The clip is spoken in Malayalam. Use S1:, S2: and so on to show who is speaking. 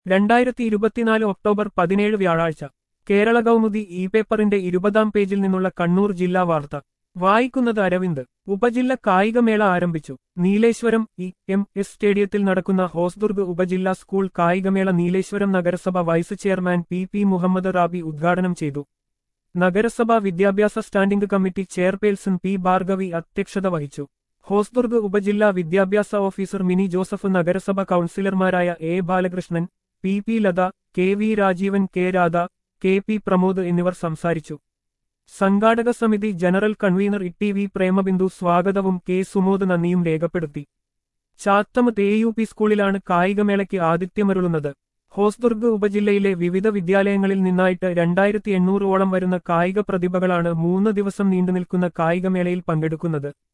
S1: രണ്ടായിരത്തി ഇരുപത്തിനാല് ഒക്ടോബർ പതിനേഴ് വ്യാഴാഴ്ച കേരള കൗമുദി ഇ പേപ്പറിന്റെ ഇരുപതാം പേജിൽ നിന്നുള്ള കണ്ണൂർ ജില്ലാ വാർത്ത വായിക്കുന്നത് അരവിന്ദ് ഉപജില്ല കായികമേള ആരംഭിച്ചു നീലേശ്വരം ഇ എം എസ് സ്റ്റേഡിയത്തിൽ നടക്കുന്ന ഹോസ്ദുർഗ് ഉപജില്ലാ സ്കൂൾ കായികമേള നീലേശ്വരം നഗരസഭ vice chairman P P Muhammad Rabi ഉദ്ഘാടനം ചെയ്തു നഗരസഭ വിദ്യാഭ്യാസ standing committee chairperson P Bhargavi അധ്യക്ഷത വഹിച്ചു ഹോസ്ദുർഗ് ഉപജില്ലാ വിദ്യാഭ്യാസ ഓഫീസർ മിനി ജോസഫ് നഗരസഭ കൌൺസിലർമാരായ A Balakrishnan P P Latha K V Rajeevan K Radha K P Pramod എന്നിവർ സംസാരിച്ചു സംഘാടക സമിതി general convener E T V Premabindu സ്വാഗതവും കെ സുമോദ് നന്ദിയും രേഖപ്പെടുത്തി ചാത്തമത്ത് എ യു പി സ്കൂളിലാണ് കായികമേളയ്ക്ക് ആതിഥ്യമരുളുന്നത് ഹോസ്ദുർഗ് ഉപജില്ലയിലെ വിവിധ വിദ്യാലയങ്ങളിൽ നിന്നായിട്ട് രണ്ടായിരത്തി എണ്ണൂറോളം വരുന്ന കായിക പ്രതിഭകളാണ് മൂന്ന് ദിവസം നീണ്ടുനിൽക്കുന്ന കായികമേളയിൽ പങ്കെടുക്കുന്നത്